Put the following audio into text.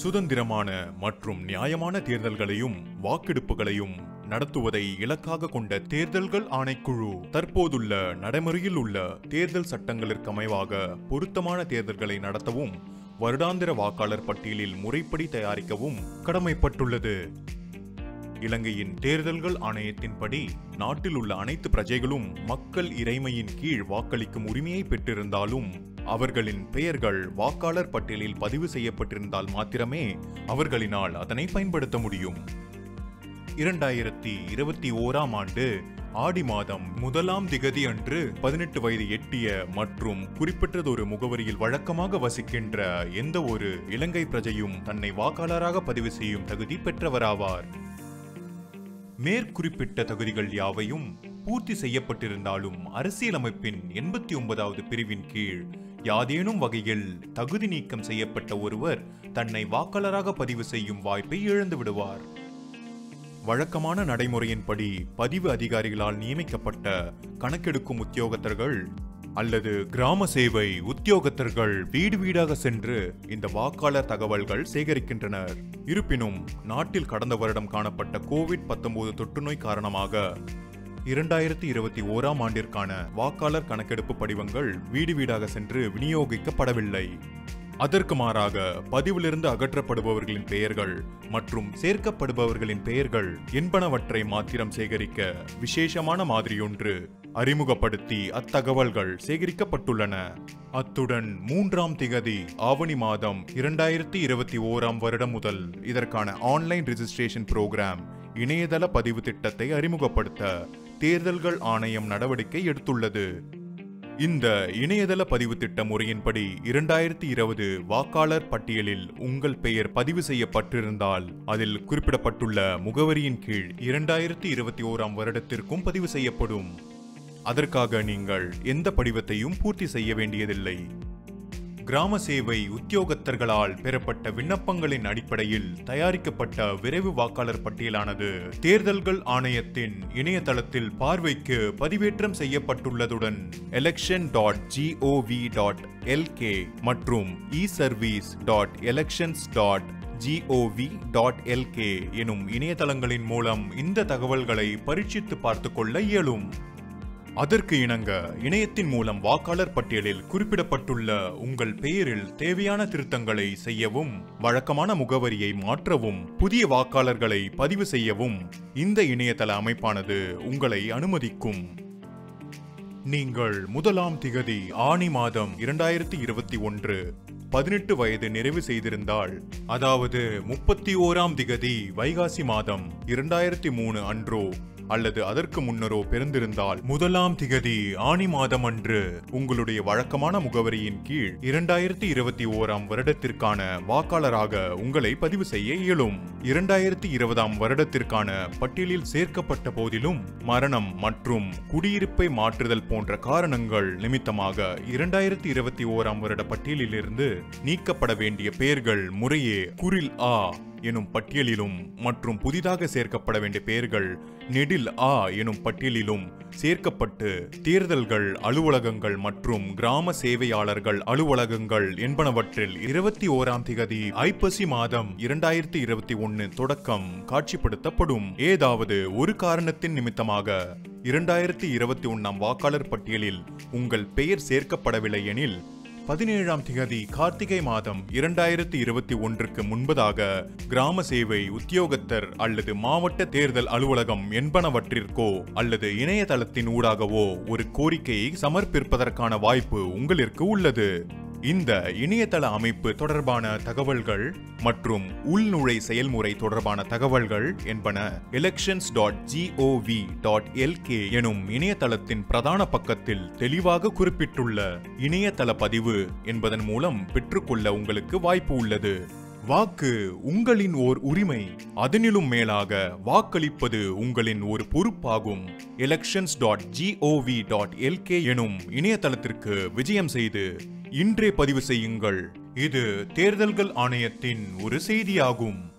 சுதந்திரமான மற்றும் நியாயமான தேர்தல்களையும் வாக்கெடுப்புகளையும் நடத்துவதை இலக்காக கொண்ட தேர்தல்கள் ஆணைக்குழு தற்போதுள்ள நடைமுறையில் உள்ள தேர்தல் சட்டங்களுக்கு அமைவாக பொருத்தமான தேர்தல்களை நடத்தவும் வருடாந்திர வாக்காளர் பட்டியலில் முறைப்படி தயாரிக்கவும் கடமைப்பட்டுள்ளது இலங்கையின் தேர்தல்கள் ஆணையத்தின்படி நாட்டில் உள்ள அனைத்து பிரஜைகளும் மக்கள் இறைமையின் கீழ் வாக்களிக்கும் உரிமையை பெற்றிருந்தாலும் அவர்களின் பெயர்கள் வாக்காளர் பட்டியலில் பதிவு செய்யப்பட்டிருந்தால் மாத்திரமே அவர்களினால் அதனை பயன்படுத்த முடியும் இரண்டாயிரத்தி இருபத்தி ஓராம் ஆண்டு ஆடி மாதம் முதலாம் திகதி அன்று பதினெட்டு வயது எட்டிய மற்றும் குறிப்பிட்டதொரு முகவரியில் வழக்கமாக வசிக்கின்ற எந்த ஒரு இலங்கை பிரஜையும் தன்னை வாக்காளராக பதிவு செய்யும் தகுதி பெற்றவராவார் மேற்குறிப்பிட்ட தகுதிகள் யாவையும் பூர்த்தி செய்யப்பட்டிருந்தாலும் அரசியலமைப்பின் எண்பத்தி ஒன்பதாவது பிரிவின் கீழ் யாதேனும் வகையில் தகுதி நீக்கம் செய்யப்பட்ட ஒருவர் தன்னை வாக்காளராக பதிவு செய்யும் வாய்ப்பை இழந்து விடுவார் வழக்கமான நடைமுறையின்படி பதிவு அதிகாரிகளால் நியமிக்கப்பட்ட கணக்கெடுக்கும் உத்தியோகத்தர்கள் அல்லது கிராம சேவை உத்தியோகத்தர்கள் வீடு வீடாக சென்று இந்த வாக்காளர் தகவல்கள் சேகரிக்கின்றனர் இருப்பினும் நாட்டில் கடந்த வருடம் காணப்பட்ட கோவிட் 19 தொற்றுநோய் காரணமாக இரண்டாயிரத்தி இருபத்தி ஓராம் ஆண்டிற்கான வாக்காளர் கணக்கெடுப்பு படிவங்கள் வீடு வீடாக சென்று விநியோகிக்கப்படவில்லை அதற்கு மாறாக பதிவிலிருந்து அகற்றப்படுபவர்களின் பெயர்கள் மற்றும் சேர்க்கப்படுபவர்களின் பெயர்கள் என்பனவற்றை மாத்திரம் சேகரிக்க விசேஷமான மாதிரியொன்று அறிமுகப்படுத்தி அத்தகவல்கள் சேகரிக்கப்பட்டுள்ளன அத்துடன் மூன்றாம் திகதி ஆவணி மாதம் இரண்டாயிரத்தி இருபத்தி ஓராம் வருடம் முதல் இதற்கான ஆன்லைன் ரெஜிஸ்ட்ரேஷன் புரோகிராம் இணையதள பதிவு திட்டத்தை அறிமுகப்படுத்த தேர்தல்கள் ஆணையம் நடவடிக்கை எடுத்துள்ளது இந்த இணையதள பதிவு திட்ட முறையின்படி இரண்டாயிரத்தி இருபது வாக்காளர் பட்டியலில் உங்கள் பெயர் பதிவு செய்யப்பட்டிருந்தால் அதில் குறிப்பிடப்பட்டுள்ள முகவரியின் கீழ் இரண்டாயிரத்தி இருபத்தி ஓராம் வருடத்திற்கும் பதிவு செய்யப்படும் அதற்காக நீங்கள் எந்த படிவத்தையும் பூர்த்தி செய்ய வேண்டியதில்லை கிராம சேவை உத்தியோகத்தர்களால் பெறப்பட்ட விண்ணப்பங்களின் அடிப்படையில் தயாரிக்கப்பட்ட விரைவு வாக்காளர் பட்டியலானது தேர்தல்கள் ஆணையத்தின் இணையதளத்தில் பார்வைக்கு பதிவேற்றம் செய்யப்பட்டுள்ளதுடன் election dot GOV dot LK மற்றும் e service dot elections dot GOV dot LK எனும் இணையதளங்களின் மூலம் இந்த தகவல்களை பரீட்சித்து பார்த்துக் கொள்ள இயலும் அதற்கு இணங்க இணையத்தின் மூலம் வாக்காளர் பட்டியலில் குறிப்பிடப்பட்டுள்ள உங்கள் பெயரில் தேவையான திருத்தங்களை செய்யவும் வழக்கமான முகவரியை மாற்றவும் புதிய வாக்காளர்களை பதிவு செய்யவும் இந்த இணையதள அமைப்பானது உங்களை அனுமதிக்கும் நீங்கள் முதலாம் திகதி ஆணி மாதம் இரண்டாயிரத்தி இருபத்தி ஒன்று பதினெட்டு வயது நிறைவு செய்திருந்தால் அதாவது முப்பத்தி ஓராம் திகதி வைகாசி மாதம் இரண்டாயிரத்தி மூணு அன்றோ அல்லது அதற்கு முன்னரோ பிறந்திருந்தால் முதலாம் திகதி ஆணி மாதம் அன்று உங்களுடைய வழக்கமான முகவரியின் கீழ் இரண்டாயிரத்தி இருபத்தி ஓராம் வருடத்திற்கான வாக்காளராக உங்களை பதிவு செய்ய இயலும் இரண்டாயிரத்தி இருபதாம் வருடத்திற்கான பட்டியலில் சேர்க்கப்பட்ட போதிலும் மரணம் மற்றும் குடியிருப்பை மாற்றுதல் போன்ற காரணங்கள் நிமித்தமாக இரண்டாயிரத்தி இருபத்தி ஓராம் வருட பட்டியலிலிருந்து நீக்கப்பட வேண்டிய பெயர்கள் முறையே குரில் ஆ எனும் பட்டியலிலும் மற்றும் புதிதாக சேர்க்கப்பட வேண்டிய பெயர்கள் நெடில் ஆ எனும் பட்டியலிலும் சேர்க்கப்பட்டு தேர்தல்கள் அலுவலகங்கள் மற்றும் கிராம சேவையாளர்கள் அலுவலகங்கள் என்பனவற்றில் இருபத்தி ஓராம் திகதி ஐப்பசி மாதம் இரண்டாயிரத்தி இருபத்தி ஒன்னு தொடக்கம் காட்சிப்படுத்தப்படும் ஏதாவது ஒரு காரணத்தின் நிமித்தமாக இரண்டாயிரத்தி இருபத்தி ஒன்னாம் வாக்காளர் பட்டியலில் உங்கள் பெயர் சேர்க்கப்படவில்லை எனில் பதினேழாம் திகதி கார்த்திகை மாதம் இரண்டாயிரத்தி இருபத்தி ஒன்றுக்கு முன்பதாக கிராம சேவை உத்தியோகத்தர் அல்லது மாவட்ட தேர்தல் அலுவலகம் என்பனவற்றிற்கோ அல்லது இணையதளத்தின் ஊடாகவோ ஒரு கோரிக்கையை சமர்ப்பிப்பதற்கான வாய்ப்பு உங்களுக்கு உள்ளது இந்த இணையதள அமைப்பு தொடர்பான தகவல்கள் மற்றும் உள்நுழை செயல்முறை தொடர்பான தகவல்கள் என்பன elections dot GOV dot LK எனும் இணையதளத்தின் பிரதான பக்கத்தில் தெளிவாக குறிப்பிட்டுள்ள இணையதள பதிவு என்பதன் மூலம் பெற்றுக்கொள்ள உங்களுக்கு வாய்ப்பு உள்ளது வாக்கு உங்களின் ஓர் உரிமை அதனிலும் மேலாக வாக்களிப்பது உங்களின் ஒரு பொறுப்பாகும் elections dot GOV dot LK எனும் இணையதளத்திற்கு விஜயம் செய்து இன்றே பதிவு செய்யுங்கள் இது தேர்தல்கள் ஆணையத்தின் ஒரு செய்தியாகும்